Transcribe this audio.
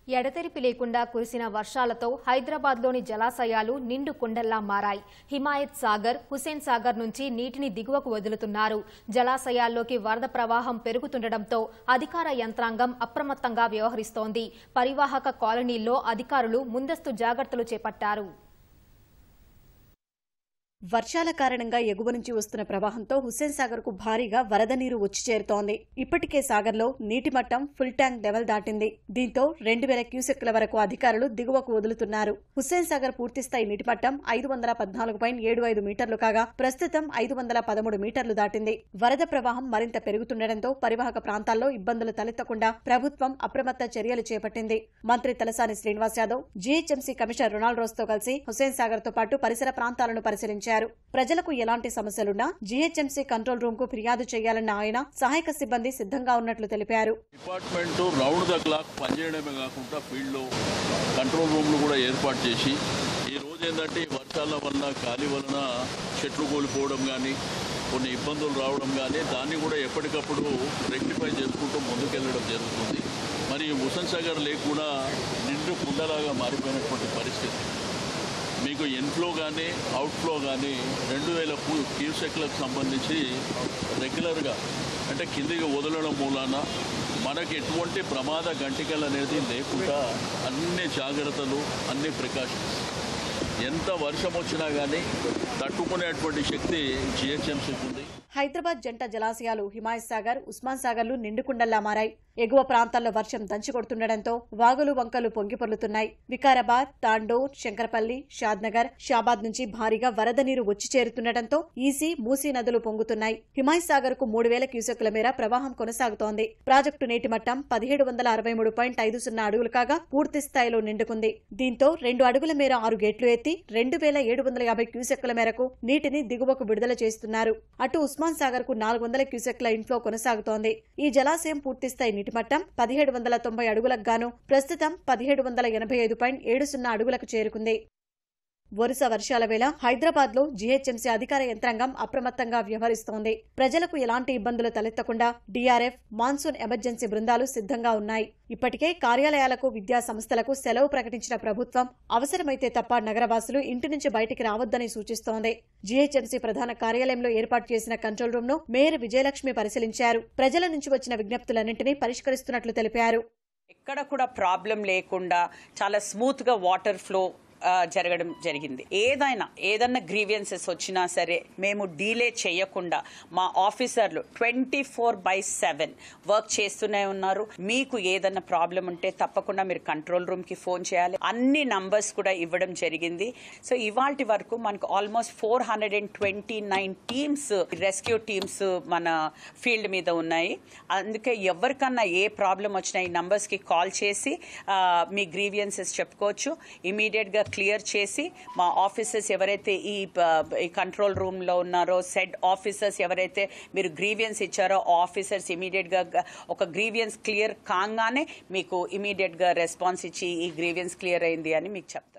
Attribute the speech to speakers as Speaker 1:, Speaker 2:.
Speaker 1: ఎడతెరిపి లేకుండా కురిసిన వర్షాలతో హైదరాబాద్లోని జలాశయాలు నిండు కుండల్లా మారాయి హిమాయత్ సాగర్ హుసేన్ సాగర్ నుంచి నీటిని దిగువకు వదులుతున్నారు జలాశయాల్లోకి వరద ప్రవాహం పెరుగుతుండటంతో అధికార యంత్రాంగం అప్రమత్తంగా వ్యవహరిస్తోంది పరివాహక కాలనీల్లో అధికారులు ముందస్తు జాగ్రత్తలు చేపట్టారు
Speaker 2: వర్షాల కారణంగా ఎగువ నుంచి వస్తున్న ప్రవాహంతో హుస్సేన్ సాగర్ కు భారీగా వరద నీరు వచ్చి చేరుతోంది ఇప్పటికే సాగర్లో నీటి మట్టం ఫుల్ ట్యాంక్ లెవెల్ దాటింది దీంతో రెండు వేల క్యూసెక్ల వరకు అధికారులు దిగువకు వదులుతున్నారు హుస్సేన్ సాగర్ పూర్తిస్థాయి నీటి మట్టం ఐదు వందల పద్నాలుగు పాయింట్ ఏడు ఐదు మీటర్లు కాగా ప్రస్తుతం ఐదు వందల పదమూడు మీటర్లు దాటింది వరద ప్రవాహం మరింత పెరుగుతుండటంతో పరివాహక ప్రాంతాల్లో ఇబ్బందులు తలెత్తకుండా ప్రభుత్వం అప్రమత్త చర్యలు చేపట్టింది మంత్రి Talasani Srinivas Yadav GHMC commissioner Ronald Rose తో కలిసి హుస్సేన్ సాగర్ తో పాటు పరిసర ప్రాంతాలను పరిశీలించారు ప్రజలకు ఎలాంటి సమస్యలున్నా జీహెచ్ఎంసీ కంట్రోల్ రూమ్ కు ఫిర్యాదు చేయాలన్న ఆయన సహాయక సిబ్బంది సిద్ధంగా ఉన్నట్లు తెలిపారు
Speaker 3: డిపార్ట్మెంట్ రౌండ్ ద క్లాక్ పనిచేయడమే కాకుండా ఫీల్డ్లో కంట్రోల్ రూమ్లు కూడా ఏర్పాటు చేసి ఈ రోజు ఏంటంటే ఈ వర్షాల వలన గాలి వలన చెట్లు కూలిపోవడం కానీ కొన్ని ఇబ్బందులు రావడం కానీ దాన్ని కూడా ఎప్పటికప్పుడు రెక్టిఫై చేసుకుంటూ ముందుకెళ్ళడం జరుగుతుంది మరి హుసన్ సాగర్ లేక్ కూడా నిండు కుండలాగా మారిపోయినటువంటి పరిస్థితి మీకు ఇన్ఫ్లో కానీ అవుట్ఫ్లో కానీ రెండు వేల క్యూసెక్లకు సంబంధించి రెగ్యులర్గా అంటే కిందికి వదలడం మూలాన మనకి ఎటువంటి ప్రమాద గంటికలు అనేది లేకుండా అన్ని జాగ్రత్తలు అన్ని ప్రికాషన్స్ ఎంత వర్షం వచ్చినా కానీ తట్టుకునేటువంటి శక్తి జిహెచ్ఎంసీకి ఉంది
Speaker 2: హైదరాబాద్ జంట జలాశయాలు హిమాయత్ సాగర్ ఉస్మాన్ సాగర్లు నిండుకుండల్లా మారాయి ఎగువ ప్రాంతాల్లో వర్షం దంచుకొడుతుండటంతో వాగులు వంకలు పొంగిపొర్లుతున్నాయి వికారాబాద్ తాండూర్ శంకరపల్లి షాద్నగర్ షాబాద్ నుంచి భారీగా వరద నీరు వచ్చి చేరుతుండటంతో ఈసీ మూసీ నదులు పొంగుతున్నాయి హిమాయత్ సాగర్ కు మూడు వేల క్యూసెక్కుల మేర ప్రవాహం కొనసాగుతోంది ప్రాజెక్టు నీటి మట్టం పదిహేడు వందల అరవై మూడు పాయింట్ ఐదు సున్నా అడుగులు కాగా పూర్తి స్థాయిలో నిండుకుంది దీంతో రెండు అడుగుల మేర ఆరు గేట్లు ఎత్తి రెండు వేల ఏడు వందల యాభై క్యూసెక్కుల మేరకు నీటిని దిగువకు విడుదల చేస్తున్నారు అటు ఉస్మాన్ సాగర్ కు నాలుగు వందల క్యూసెక్ల ఇన్ఫ్లో కొనసాగుతోంది ఈ జలాశయం పూర్తిస్థాయి నీటి మట్టం పదిహేడు వందల తొంభై అడుగులకు గాను ప్రస్తుతం పదిహేడు వందల ఎనభై ఐదు పాయింట్ ఏడు సున్నా అడుగులకు చేరుకుంది వరుస వర్షాల వేళ హైదరాబాద్ లో జీహెచ్ఎంసీ అధికార యంత్రాంగం అప్రమత్తంగా వ్యవహరిస్తోంది ప్రజలకు ఎలాంటి ఇబ్బందులు తలెత్తకుండా డీఆర్ఎఫ్ మాన్సూన్ ఎమర్జెన్సీ బృందాలు సిద్ధంగా ఉన్నాయి ఇప్పటికే కార్యాలయాలకు విద్యా సంస్థలకు సెలవు ప్రకటించిన ప్రభుత్వం అవసరమైతే తప్ప నగరవాసులు ఇంటి నుంచి బయటికి రావద్దని సూచిస్తోంది జీహెచ్ఎంసీ ప్రధాన కార్యాలయంలో ఏర్పాటు చేసిన కంట్రోల్ రూమ్ ను మేయర్ విజయలక్ష్మి పరిశీలించారు ప్రజల నుంచి వచ్చిన విజ్ఞప్తులన్నింటినీ పరిష్కరిస్తున్నట్లు తెలిపారు
Speaker 4: ఎక్కడ కూడా ప్రాబ్లం లేకుండా చాలా స్మూత్గా వాటర్ ఫ్లో ఆ, జరగడం జరిగింది ఏదైనా ఏదన్నా గ్రీవియన్సెస్ వచ్చినా సరే మేము డీలే చేయకుండా మా ఆఫీసర్లు twenty four by seven work చేస్తూనే ఉన్నారు మీకు ఏదన్నా ప్రాబ్లం ఉంటే తప్పకుండా మీరు కంట్రోల్ రూమ్కి ఫోన్ చేయాలి అన్ని నంబర్స్ కూడా ఇవ్వడం జరిగింది సో ఇవాళ వరకు మనకు almost four hundred and twenty nine teams rescue teams మన ఫీల్డ్ మీద ఉన్నాయి అందుకే ఎవరికన్నా ఏ ప్రాబ్లం వచ్చినా ఈ నంబర్స్కి కాల్ చేసి ఆ, మీ గ్రీవియన్సెస్ చెప్పుకోవచ్చు ఇమీడియట్గా క్లియర్ చేసి మా ఆఫీసర్స్ ఎవరైతే ఈ ప- ఈ కంట్రోల్ రూమ్లో ఉన్నారో సెడ్ ఆఫీసర్స్ ఎవరైతే మీరు గ్రీవియన్స్ ఇచ్చారో ఆ ఆఫీసర్స్ ఇమీడియట్గా ఒక గ్రీవియన్స్ క్లియర్ కాగానే మీకు ఇమీడియట్గా రెస్పాన్స్ ఇచ్చి ఈ గ్రీవియన్స్ క్లియర్ అయింది అని మీకు చెప్తారు